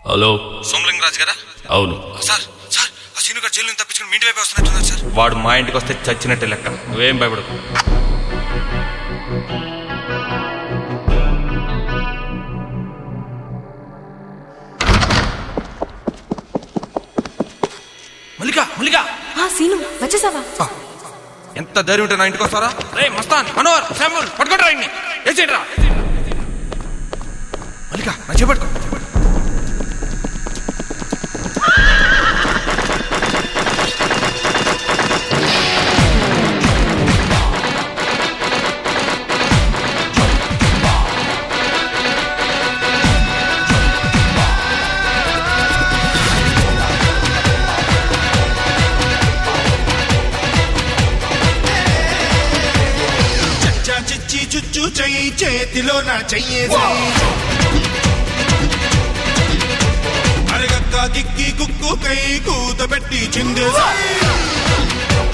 hello Somalingaraju గారా అవును sir sir ఆ సీను గారు జైలు నుంచి తప్పించుకుని మీ ఇంటి వైపు వస్తున్నట్టున్నారు సార్ వాడు మా ఇంటికి వస్తే చచ్చినట్టే లెక్క నువ్వేం భయపడకు మల్లిక మల్లిక ఆ సీను వచ్చేసావా ఎంత ధైర్యం ఉంటే నా ఇంటికి వస్తారా రే మస్తాన్ మనోహర్ శామ్యూల్ పట్టుకోండి రాయండి వేసేయండి రా మల్లిక నా చేపట్టుకో చచ్చా చిచ్చి చుచ్చు చెయ్యి చేతిలో నా చెయ్యేసి అరగక్క గిక్కి కుక్కు కై కూత పెట్టి చిందేసి